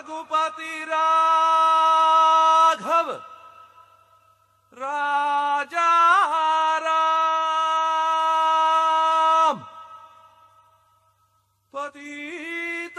रघुपति राघव राजा राम पतित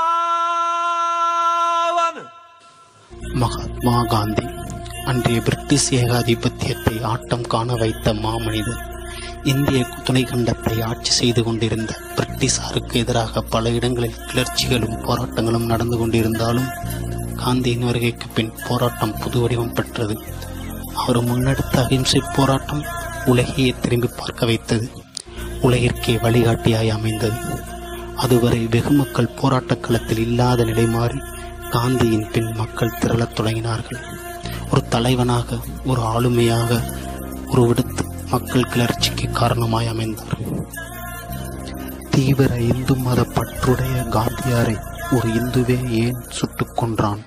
पावन மகாத்மா காந்தி அன்றைய பிரிட்டிஷ் ஏகாதிபத்தியத்தை ஆட்டம் காண வைத்த மாமனிதர் இந்திய துணைக்கண்டத்தை ஆட்சி செய்து கொண்டிருந்த பிரிட்டிஷாருக்கு எதிராக பல இடங்களில் கிளர்ச்சிகளும் போராட்டங்களும் நடந்து கொண்டிருந்தாலும் காந்தியின் வருகைக்கு பின் போராட்டம் புது வடிவம் பெற்றது அவர் முன்னெடுத்த அகிம்சை போராட்டம் உலகையே திரும்பி பார்க்க வைத்தது உலகிற்கே வழிகாட்டியாய் அமைந்தது அதுவரை வெகு மக்கள் போராட்டக் களத்தில் இல்லாத நிலை மாறி காந்தியின் பின் மக்கள் திரளத் தொடங்கினார்கள் ஒரு தலைவனாக ஒரு ஆளுமையாக உருவெடுத்து மக்கள் கிளர்ச்சிக்கு காரணமாய் அமைந்தார் தீவிர இந்து மத பற்றுடைய காந்தியாரை ஒரு இந்துவே ஏன் சுட்டுக் கொன்றான்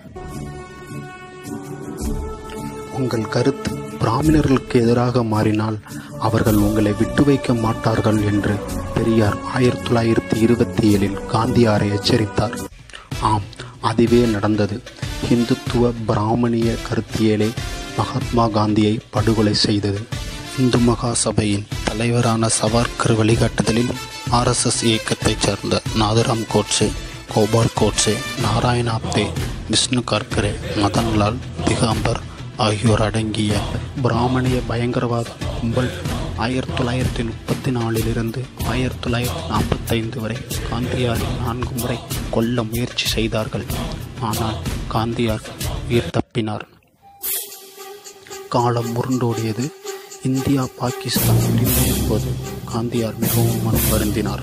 உங்கள் கருத்து பிராமணர்களுக்கு எதிராக மாறினால் அவர்கள் உங்களை விட்டு வைக்க மாட்டார்கள் என்று பெரியார் ஆயிரத்தி தொள்ளாயிரத்தி இருபத்தி ஏழில் காந்தியாரை எச்சரித்தார் ஆம் அதுவே நடந்தது இந்துத்துவ பிராமணிய கருத்தியலே மகாத்மா காந்தியை படுகொலை செய்தது இந்து மகா சபையின் தலைவரான சவார்கர் வழிகாட்டுதலில் ஆர்எஸ்எஸ் இயக்கத்தைச் சேர்ந்த நாதராம் கோட்சே கோபால் கோட்சே நாராயண ஆப்தே விஷ்ணு கர்கரே மதன்லால் திகாம்பர் ஆகியோர் அடங்கிய பிராமணிய பயங்கரவாத கும்பல் ஆயிரத்தி தொள்ளாயிரத்தி முப்பத்தி நாலிலிருந்து ஆயிரத்தி தொள்ளாயிரத்தி நாற்பத்தைந்து வரை காந்தியாரை நான்கு முறை கொல்ல முயற்சி செய்தார்கள் ஆனால் காந்தியார் உயிர் தப்பினார் காலம் உருண்டோடியது இந்தியா பாகிஸ்தான் பிரிந்த போது காந்தியார் மிகவும் மனம் வருந்தினார்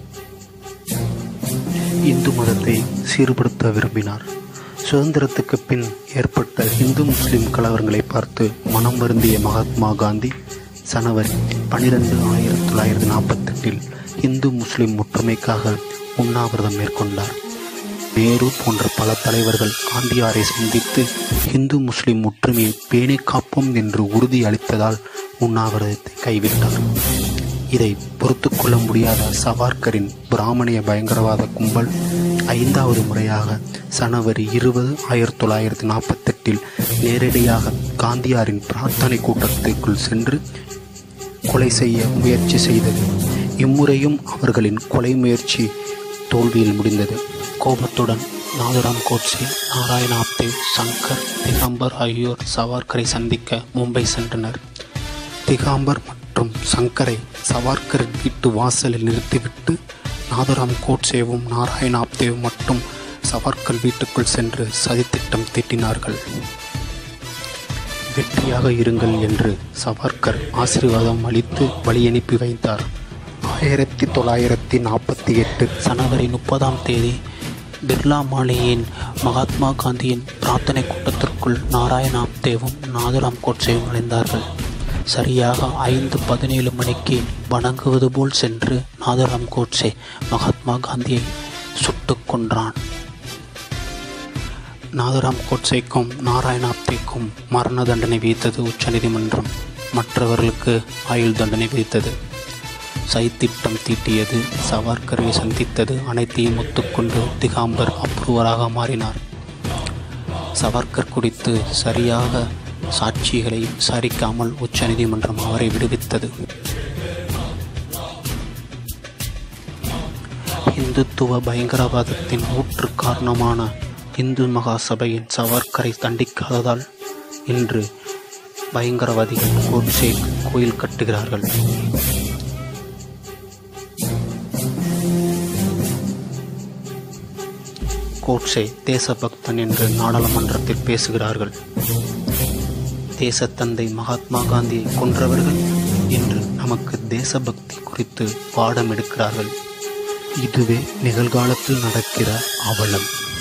இந்து மதத்தை சீர்படுத்த விரும்பினார் சுதந்திரத்துக்கு பின் ஏற்பட்ட இந்து முஸ்லிம் கலவரங்களை பார்த்து மனம் வருந்திய மகாத்மா காந்தி சனவரி பனிரெண்டு ஆயிரத்தி தொள்ளாயிரத்தி நாற்பத்தெட்டில் இந்து முஸ்லிம் ஒற்றுமைக்காக உண்ணாவிரதம் மேற்கொண்டார் நேரு போன்ற பல தலைவர்கள் காந்தியாரை சந்தித்து இந்து முஸ்லிம் ஒற்றுமையை பேணி காப்போம் என்று உறுதி அளித்ததால் உண்ணாவிரதத்தை கைவிட்டார் இதை பொறுத்து கொள்ள முடியாத சவார்கரின் பிராமணிய பயங்கரவாத கும்பல் ஐந்தாவது முறையாக சனவரி இருபது ஆயிரத்தி தொள்ளாயிரத்தி நாற்பத்தெட்டில் நேரடியாக காந்தியாரின் பிரார்த்தனை கூட்டத்திற்குள் சென்று கொலை செய்ய முயற்சி செய்தது இம்முறையும் அவர்களின் கொலை முயற்சி தோல்வியில் முடிந்தது கோபத்துடன் நாதுராம் கோட்சே நாராயண ஆப்தே சங்கர் திகாம்பர் ஆகியோர் சவார்கரை சந்திக்க மும்பை சென்றனர் திகாம்பர் மற்றும் சங்கரை சவார்கர் வீட்டு வாசலில் நிறுத்திவிட்டு நாதராம் கோட்சேவும் நாராயண ஆப்தேவும் மட்டும் சவார்கர் வீட்டுக்குள் சென்று சதித்திட்டம் தீட்டினார்கள் வெற்றியாக இருங்கள் என்று சவார்கர் ஆசீர்வாதம் அளித்து வழியனுப்பி வைத்தார் ஆயிரத்தி தொள்ளாயிரத்தி நாற்பத்தி எட்டு சனவரி முப்பதாம் தேதி பிர்லா மாளிகையின் மகாத்மா காந்தியின் பிரார்த்தனை கூட்டத்திற்குள் நாராயண ஆப்தேவும் நாதுராம் கோட்சேவும் நுழைந்தார்கள் சரியாக ஐந்து பதினேழு மணிக்கு வணங்குவது போல் சென்று நாதுராம் கோட்சே மகாத்மா காந்தியை சுட்டுக் கொன்றான் நாதுராம் கோட்சேக்கும் நாராயணாப்தேக்கும் மரண தண்டனை விதித்தது உச்சநீதிமன்றம் மற்றவர்களுக்கு ஆயுள் தண்டனை விதித்தது சைத்திட்டம் தீட்டியது சவார்கரை சந்தித்தது அனைத்தையும் ஒத்துக்கொண்டு திகாம்பர் அப்ரூவராக மாறினார் சவார்கர் குறித்து சரியாக சாட்சிகளை விசாரிக்காமல் உச்சநீதிமன்றம் அவரை விடுவித்தது இந்துத்துவ பயங்கரவாதத்தின் ஊற்று காரணமான இந்து மகாசபையின் சவார்கரை தண்டிக்காததால் இன்று பயங்கரவாதிகள் கோட்சே கோயில் கட்டுகிறார்கள் கோட்சே தேசபக்தன் என்று நாடாளுமன்றத்தில் பேசுகிறார்கள் தேசத்தந்தை மகாத்மா காந்தியை கொன்றவர்கள் இன்று நமக்கு தேசபக்தி குறித்து பாடம் எடுக்கிறார்கள் இதுவே நிகழ்காலத்தில் நடக்கிற அவலம்